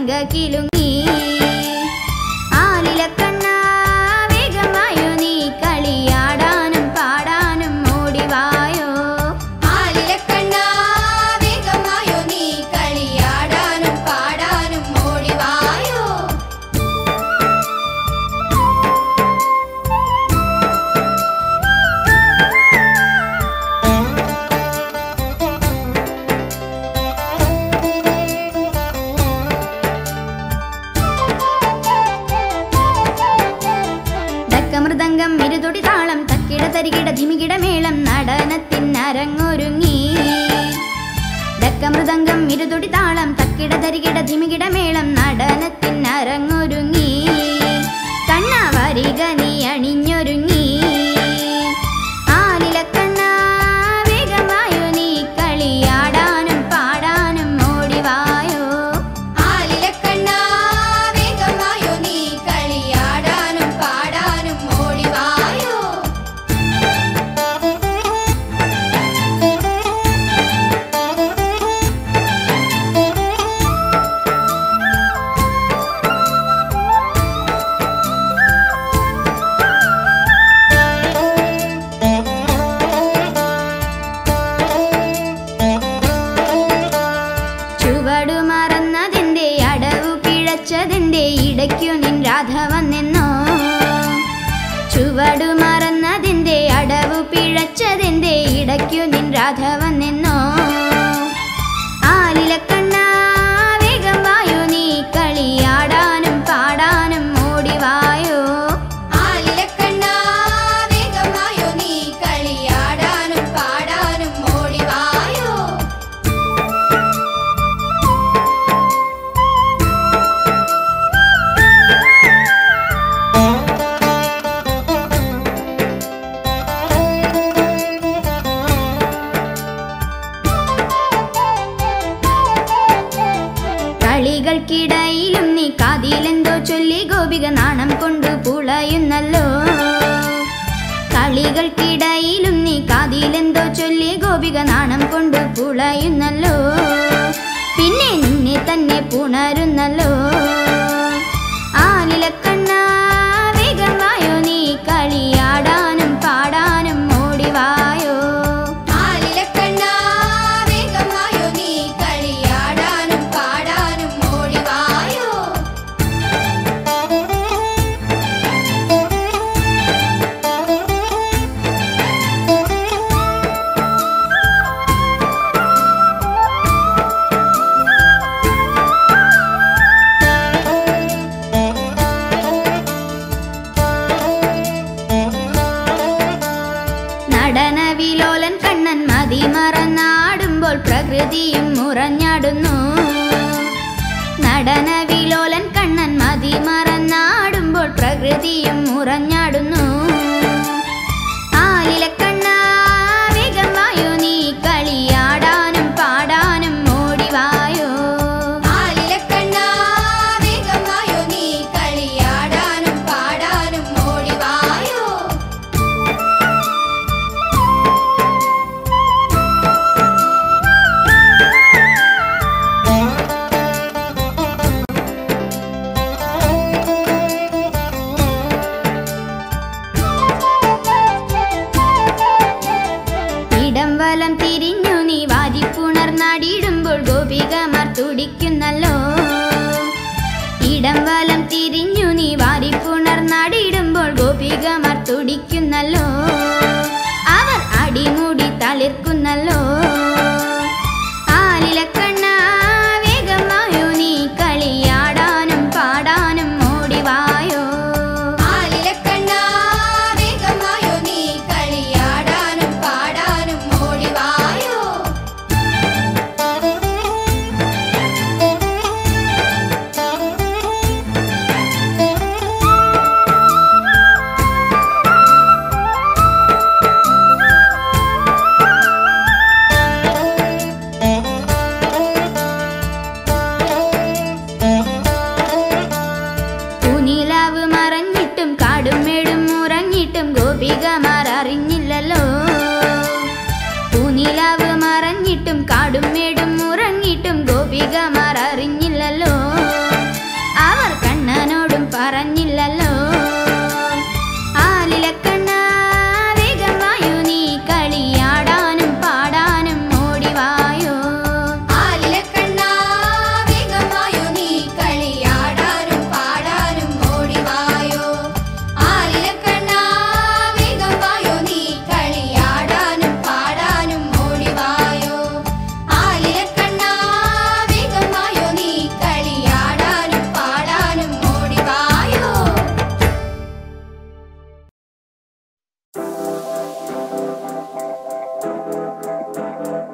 ഗംഗ കിലുങ്ങി ആലിലക്കണ്ണ വേഗമായോ നീ കളിയാടാനും പാടാനും ഓടിവായോ ആലിലക്കണ്ണ വേഗമായോ നീ കളിയാടാനും പാടാനും ഓടിവായോ ദക്കമൃദംഗം ഇരുതൊടി താളം തക്കിട തരികിട ധിമികിട മേളം നടനത്തിനരങ്ങൊരുങ്ങി ദക്കമൃദംഗം ഇരുതൊടി താളം തക്കിട തരികിട ധിമികിട മേളം നടനത്തിനരങ്ങൊരുങ്ങി കണ്ണ വരിക നീ അണിഞ്ഞൊരുങ്ങി ആലിലക്കണ്ണ വേഗമായോ നീ കളിയാടാനും പാടാനും ഓടിവായോ ആലിലക്കണ്ണ വേഗമായോ നീ കളിയാടാനും പാടാനും ഓടിവായോ ചുവടു മറന്നതിന്റെ അടവു പിഴച്ചതിന്റെ ഇടയ്ക്കു നിൻ രാധ വന്നെന്നോ ചുവടു മറന്നതിന്റെ അടവു പിഴച്ചതിന്റെ ഇടയ്ക്കു നിൻ രാധ വന്നെന്നോ ആലിലക്കണ്ണ വേഗം വായോ നീ കളിയാടാനും പാടാനും ഓടിവായോ ആലിലക്കണ്ണ വേഗമായോ നീ കളിയാടാനും പാടാനും ഓടിവായോ കളികൾക്കിടയിലും നീ കാതിലെന്തോ ചൊല്ലി ഗോപിക നാണം കൊണ്ടു പുളയുന്നല്ലോ കളികൾക്കിടയിലും നീ കാതിലെന്തോ ചൊല്ലി ഗോപിക നാണം കൊണ്ടു പുളയുന്നല്ലോ പിന്നെ നിന്നെ തന്നെ പുണരുന്നല്ലോ ആലിലക്കണ്ണ വേഗമായോ നീ കളിയാടാനും പാടാനും ഓടിവായോ ആലിലക്കണ്ണ വേഗമായോ നീ കളിയാടാനും പാടാനും ഓടിവായോ നടനവിലോലൻ കണ്ണൻ മതി മറന്നാടുമ്പോൾ പ്രകൃതിയും മുറഞ്ഞാടുന്നു നടനവിലോലൻ കണ്ണൻ മതി മറന്നാടുമ്പോൾ പ്രകൃതിയും മുറഞ്ഞാടുന്നു ആലിലക്കണ്ണ വേഗം വായോ നീ കളിയാടാനും പാടാനും ഓടിവായോ ആലിലക്കണ്ണ വേഗമായോ നീ കളിയാടാനും പാടാനും ഓടിവായോ ഇടം വലം തിരിഞ്ഞു നീ വാരിപ്പുണർന്നാടിയിടുമ്പോൾ ഗോപികമാർ തുടിക്കുന്നല്ലോ ഇടം വലം തിരിഞ്ഞു നീ വാരിപ്പുണർന്നാടിയിടുമ്പോൾ ഗോപികമാർ തുടിക്കുന്നല്ലോ അവർ അടിമുടി തളിർക്കുന്നല്ലോ ആലിലക്കണ്ണ വേഗമായോ നീ കളിയാടാനും പാടാനും ഓടിവായോ ആലിലക്കണ്ണ വേഗമായോ നീ കളിയാടാനും പാടാനും ഓടിവായോ പൂനിലാവ് മറഞ്ഞിട്ടും കാടും മേടും ഉറങ്ങിട്ടും ഗോപികമാർ അറിഞ്ഞില്ലല്ലോ പൂനിലാവ് മറഞ്ഞിട്ടും കാടും മേടും ഉറങ്ങിട്ടും ഗോപികമാർ